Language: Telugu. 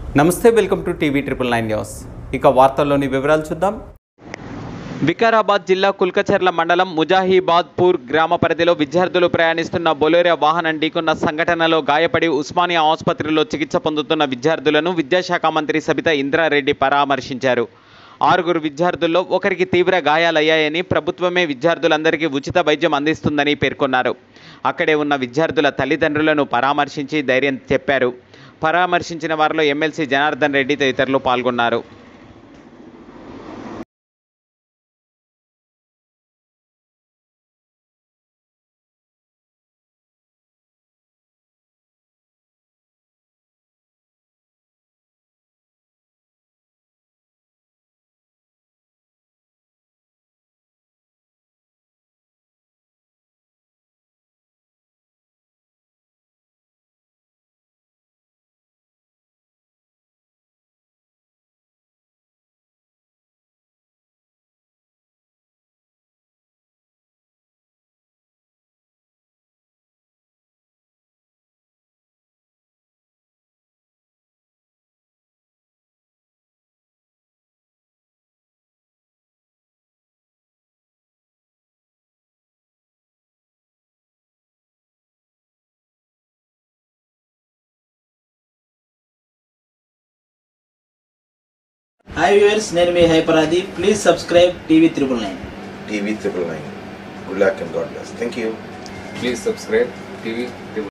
నమస్తే welcome to TV triple nine news ఇక వార్తల్లోని వివరాలు చూద్దాం వికారాబాద్ జిల్లా కుల్కచర్ల మండలం ముజాహీబాద్పూర్ గ్రామ పరిధిలో విద్యార్థులు ప్రయాణిస్తున్న బొలేరో వాహనం ఢీకొన్న సంఘటనలో గాయపడి ఉస్మానియా ఆసుపత్రిలో చికిత్స పొందుతున్న విద్యార్థులను విద్యాశాఖ మంత్రి సబితా ఇంద్రారెడ్డి పరామర్శించారు ఆరుగురు విద్యార్థుల్లో ఒకరికి తీవ్ర గాయాలయ్యాయని ప్రభుత్వమే విద్యార్థులందరికీ ఉచిత వైద్యం అందిస్తుందని పేర్కొన్నారు అక్కడే ఉన్న విద్యార్థుల తల్లిదండ్రులను పరామర్శించి ధైర్యం చెప్పారు పరామర్శించిన వారిలో ఎమ్మెల్సీ జనార్దన్ రెడ్డి తదితరులు పాల్గొన్నారు హాయ్ వ్యూవర్స్ నేను మీ హైపరాది please subscribe TV triple nine TV triple nine. Good luck and God bless. Thank you. Please subscribe TV